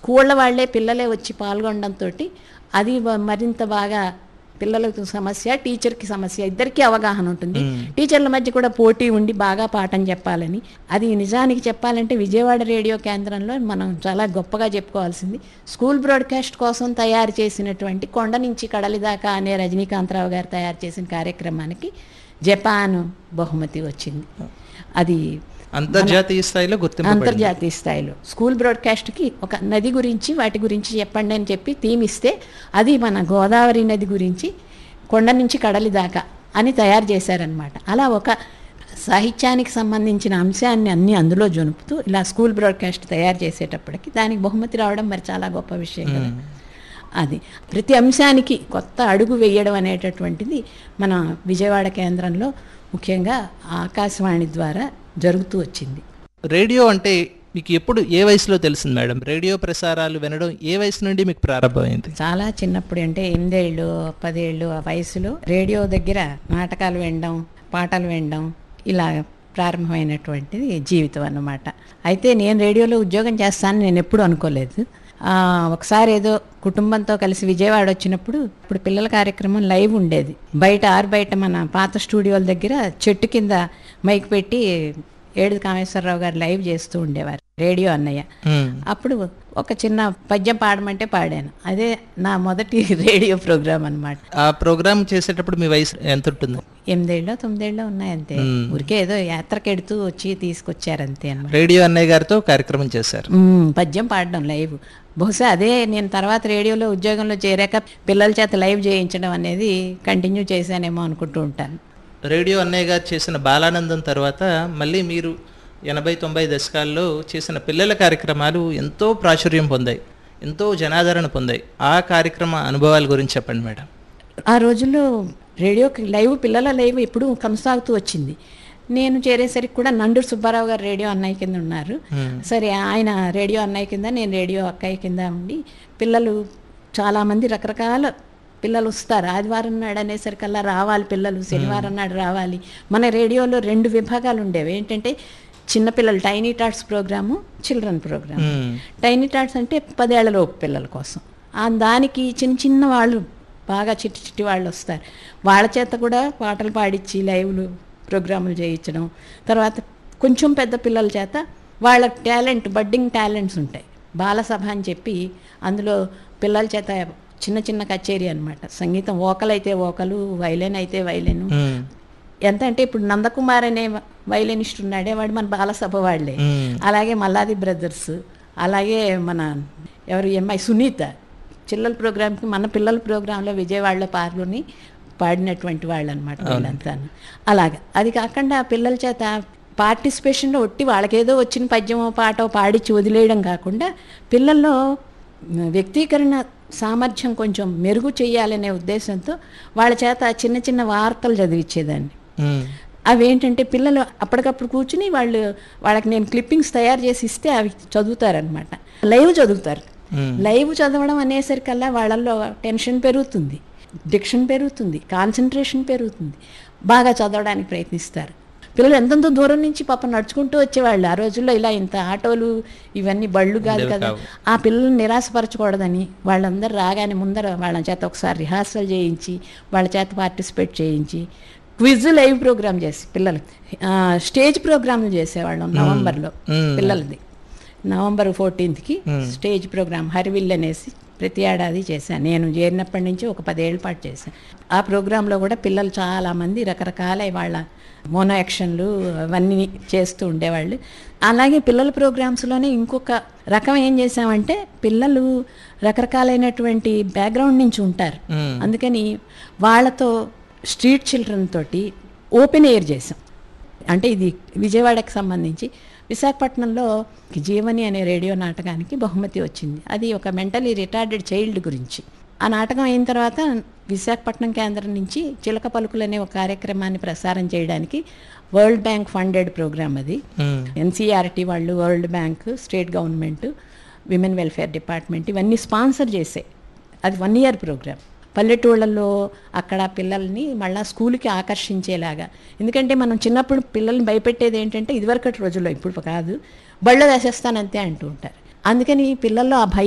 స్కూళ్ళ వాళ్ళే పిల్లలే వచ్చి పాల్గొనడంతో అది వ- మరింత బాగా పిల్లలకు సమస్య టీచర్కి సమస్య ఇద్దరికీ అవగాహన ఉంటుంది టీచర్ల మధ్య కూడా పోటీ ఉండి బాగా పాఠం చెప్పాలని అది నిజానికి చెప్పాలంటే విజయవాడ రేడియో కేంద్రంలో మనం చాలా గొప్పగా చెప్పుకోవాల్సింది స్కూల్ బ్రాడ్కాస్ట్ కోసం తయారు చేసినటువంటి కొండ నుంచి కడలి దాకా అనే రజనీకాంతరావు గారు తయారు చేసిన కార్యక్రమానికి జపాన్ బహుమతి వచ్చింది అది అంతర్జాతీయ స్థాయిలో గుర్తింపు అంతర్జాతీయ స్థాయిలో స్కూల్ బ్రాడ్కాస్ట్కి ఒక నది గురించి వాటి గురించి చెప్పండి అని చెప్పి థీమ్ ఇస్తే అది మన గోదావరి నది గురించి కొండ నుంచి కడలి దాకా అని తయారు చేశారనమాట అలా ఒక సాహిత్యానికి సంబంధించిన అంశాన్ని అన్ని అందులో జొనుపుతూ ఇలా స్కూల్ బ్రాడ్కాస్ట్ తయారు చేసేటప్పటికి దానికి బహుమతి రావడం మరి చాలా గొప్ప విషయం కదా అది ప్రతి అంశానికి కొత్త అడుగు వేయడం అనేటటువంటిది మన విజయవాడ కేంద్రంలో ముఖ్యంగా ఆకాశవాణి ద్వారా జరుగుతూ వచ్చింది రేడియో అంటే మీకు ఎప్పుడు ఏ వయసులో తెలిసింది మేడం రేడియో ప్రసారాలు వినడం ఏ వయసు నుండి మీకు ప్రారంభమైంది చాలా చిన్నప్పుడు అంటే ఎనిమిదేళ్ళు పదేళ్ళు ఆ వయసులో రేడియో దగ్గర నాటకాలు వినడం పాటలు వినడం ఇలా ప్రారంభమైనటువంటిది జీవితం అన్నమాట అయితే నేను రేడియోలో ఉద్యోగం చేస్తానని నేను ఎప్పుడు అనుకోలేదు ఆ, ఒకసారి ఏదో కుటుంబంతో కలిసి విజయవాడ వచ్చినప్పుడు ఇప్పుడు పిల్లల కార్యక్రమం లైవ్ ఉండేది బయట ఆరు బయట మన పాత స్టూడియోల దగ్గర చెట్టు కింద మైక్ పెట్టి ఏడు కామేశ్వరరావు గారు లైవ్ చేస్తూ ఉండేవారు రేడియో అన్నయ్య మ్మ్. అప్పుడు ఒక చిన్న పద్యం పాడమంటే పాడాను అదే నా మొదటి రేడియో ప్రోగ్రామ్ అన్నమాట ఆ ప్రోగ్రామ్ చేసేటప్పుడు మీ వయసు ఎంత ఉంటుంది ఎనిమిదేళ్ళో తొమ్మిదేళ్ళో ఉన్నాయి అంతే ఊరికే ఏదో యాత్రకెడుతూ వచ్చి తీసుకొచ్చారు అంతే అన్నమాట రేడియో అన్నయ్య గారితో కార్యక్రమం చేశారు మ్మ్, పద్యం పాడడం లైవ్ బహుశా అదే నేను తర్వాత రేడియోలో ఉద్యోగంలో చేరాక పిల్లల చేత లైవ్ చేయించడం అనేది కంటిన్యూ చేశానేమో అనుకుంటూ ఉంటాను రేడియో అన్నయ్య గారు చేసిన బాలానందం తర్వాత మళ్ళీ మీరు ఎనభై తొంభై దశకాల్లో చేసిన పిల్లల కార్యక్రమాలు ఎంతో ప్రాచుర్యం పొందాయి ఎంతో జనాదరణ పొందాయి ఆ కార్యక్రమ అనుభవాల గురించి చెప్పండి మేడం ఆ రోజుల్లో రేడియోకి లైవ్ పిల్లల లైవ్ ఎప్పుడూ కొనసాగుతూ వచ్చింది నేను చేరేసరికి కూడా నండూరు సుబ్బారావు గారు రేడియో అన్నయ్య కింద ఉన్నారు సరే ఆయన రేడియో అన్నయ్య కింద నేను రేడియో అక్కయ్య కింద ఉండి పిల్లలు చాలామంది రకరకాల పిల్లలు వస్తారు ఆదివారం నాడు అనేసరికల్లా రావాలి పిల్లలు శనివారం నాడు రావాలి మన రేడియోలో రెండు విభాగాలు ఉండేవి ఏంటంటే చిన్నపిల్లలు tiny tots program children program మ్మ్. టైనీ టాట్స్ అంటే పదేళ్లలోపు పిల్లల కోసం ఆ దానికి చిన్న చిన్న వాళ్ళు బాగా చిట్టి చిట్టి వాళ్ళు వస్తారు వాళ్ళ చేత కూడా పాటలు పాడించి లైవ్లు ప్రోగ్రాములు చేయించడం తర్వాత కొంచెం పెద్ద పిల్లల చేత వాళ్ళ టాలెంట్ బడ్డింగ్ టాలెంట్స్ ఉంటాయి బాలసభ అని చెప్పి అందులో పిల్లల చేత చిన్న చిన్న కచేరీ అన్నమాట సంగీతం వోకల్ అయితే వోకలు వైలెన్ అయితే వైలెను మ్మ్. ఎంత అంటే ఇప్పుడు నందకుమార్ అనే వైలెనిస్ట్ ఉన్నాడే వాడు మన బాలసభ వాళ్ళే మ్మ్. అలాగే మల్లాది బ్రదర్స్ అలాగే మన ఎవరు ఈ అమ్మాయి సునీత చిల్లల ప్రోగ్రామ్కి మన పిల్లల ప్రోగ్రాంలో విజయవాడలో పాల్గొని పాడినటువంటి వాళ్ళు అనమాట వీళ్ళంతా అలాగే అది కాకుండా పిల్లల చేత పార్టిసిపేషన్లో ఒట్టి వాళ్ళకేదో వచ్చిన పద్యమో పాటో పాడిచ్చి వదిలేయడం కాకుండా పిల్లల్లో వ్యక్తీకరణ సామర్థ్యం కొంచెం మెరుగు చేయాలనే ఉద్దేశంతో వాళ్ళ చేత చిన్న చిన్న వార్తలు చదివించేదాన్ని మ్మ్. అవి ఏంటంటే పిల్లలు అప్పటికప్పుడు కూర్చుని వాళ్ళు వాళ్ళకి నేను క్లిప్పింగ్స్ తయారు చేసి ఇస్తే అవి చదువుతారనమాట లైవ్ చదువుతారు లైవ్ చదవడం అనేసరికల్లా వాళ్ళల్లో టెన్షన్ పెరుగుతుంది డిక్షన్ పెరుగుతుంది కాన్సన్ట్రేషన్ పెరుగుతుంది బాగా చదవడానికి ప్రయత్నిస్తారు పిల్లలు ఎంతెంత దూరం నుంచి పాప నడుచుకుంటూ వచ్చేవాళ్ళు ఆ రోజుల్లో ఇలా ఇంత ఆటోలు ఇవన్నీ బళ్ళు కాదు కదా ఆ పిల్లల్ని నిరాశపరచకూడదని వాళ్ళందరూ రాగానే ముందర వాళ్ళ చేత ఒకసారి రిహార్సల్ చేయించి వాళ్ళ చేత పార్టిసిపేట్ చేయించి క్విజ్ లైవ్ ప్రోగ్రామ్ చేసి పిల్లలు ఆ, స్టేజ్ ప్రోగ్రాంలు చేసేవాళ్ళం నవంబర్లో పిల్లలది నవంబర్ ఫోర్టీన్త్కి స్టేజ్ ప్రోగ్రామ్ హరివిల్ అనేసి ప్రతి ఏడాది చేశాను నేను చేరినప్పటి నుంచి ఒక పదేళ్ల పాటు చేశాను ఆ ప్రోగ్రాంలో కూడా పిల్లలు చాలామంది రకరకాల వాళ్ళ మోనో యాక్షన్లు అవన్నీ చేస్తూ ఉండేవాళ్ళు అలాగే పిల్లల ప్రోగ్రామ్స్లోనే ఇంకొక రకం ఏం చేసామంటే పిల్లలు రకరకాలైనటువంటి బ్యాక్గ్రౌండ్ నుంచి ఉంటారు అందుకని వాళ్ళతో స్ట్రీట్ చిల్డ్రన్ తోటి ఓపెన్ ఎయిర్ చేసాం అంటే ఇది విజయవాడకి సంబంధించి విశాఖపట్నంలో జీవని అనే రేడియో నాటకానికి బహుమతి వచ్చింది అది ఒక మెంటలీ రిటార్డెడ్ చైల్డ్ గురించి ఆ నాటకం అయిన తర్వాత విశాఖపట్నం కేంద్రం నుంచి చిలక పలుకులు అనే ఒక కార్యక్రమాన్ని ప్రసారం చేయడానికి వరల్డ్ బ్యాంక్ ఫండెడ్ ప్రోగ్రామ్ అది మ్మ్. ఎన్సీఆర్టీ వాళ్ళు world bank state government women welfare department ఇవన్నీ స్పాన్సర్ చేసాయి అది వన్ ఇయర్ ప్రోగ్రామ్ పల్లెటూళ్ళల్లో అక్కడ పిల్లల్ని మళ్ళా స్కూల్కి ఆకర్షించేలాగా ఎందుకంటే మనం చిన్నప్పుడు పిల్లల్ని భయపెట్టేది ఏంటంటే ఇదివరకటి రోజుల్లో ఇప్పుడు కాదు బళ్ళ వేసేస్తానంతే అంటూ ఉంటారు అందుకని పిల్లల్లో ఆ భయం